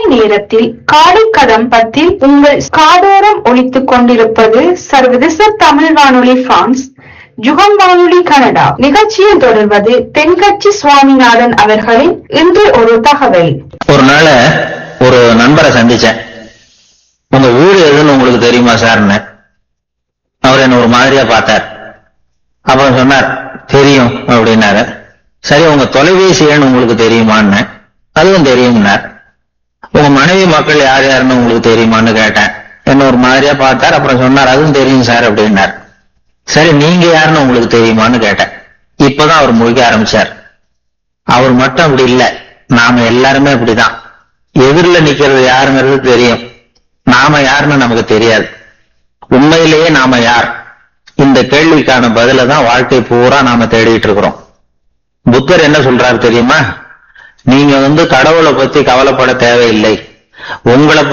நேரத்தில் காலை கதம்பத்தில் உங்கள் காதோரம் ஒலித்துக் கொண்டிருப்பது சர்வதேச தமிழ் வானொலி பிரான்ஸ் ஜுகம் வானொலி கனடா நிகழ்ச்சியில் தொடர்வது தென்கட்சி சுவாமிநாதன் அவர்களின் இன்று ஒரு தகவல் ஒரு நாள் ஒரு நண்பரை சந்திச்சேன் உங்க வீடு எதுன்னு உங்களுக்கு தெரியுமா சார்னு அவர் என்ன ஒரு மாதிரியா பார்த்தார் அப்புறம் சொன்னார் தெரியும் அப்படின்னாரு சரி உங்க தொலைபேசி எண் உங்களுக்கு தெரியுமான்னு அதுவும் தெரியும்னார் உங்க மனைவி மக்கள் யார் யாருன்னு உங்களுக்கு தெரியுமான்னு கேட்டேன் என்ன ஒரு மாதிரியா பார்த்தார் அப்புறம் சொன்னார் அதுவும் தெரியும் சார் அப்படின்னார் சரி நீங்க யாருன்னு உங்களுக்கு தெரியுமான்னு கேட்டேன் இப்பதான் அவர் முழிக்க ஆரம்பிச்சார் அவர் மட்டும் அப்படி இல்ல நாம எல்லாருமே அப்படிதான் எதிரில நிக்கிறது யாருங்கிறது தெரியும் நாம யாருன்னு நமக்கு தெரியாது உண்மையிலேயே நாம யார் இந்த கேள்விக்கான பதில தான் வாழ்க்கை பூரா நாம தேடிட்டு இருக்கிறோம் புத்தர் என்ன சொல்றாரு தெரியுமா நீங்க வந்து கடவுளை பத்தி கவலைப்பட தேவையில்லை உங்களை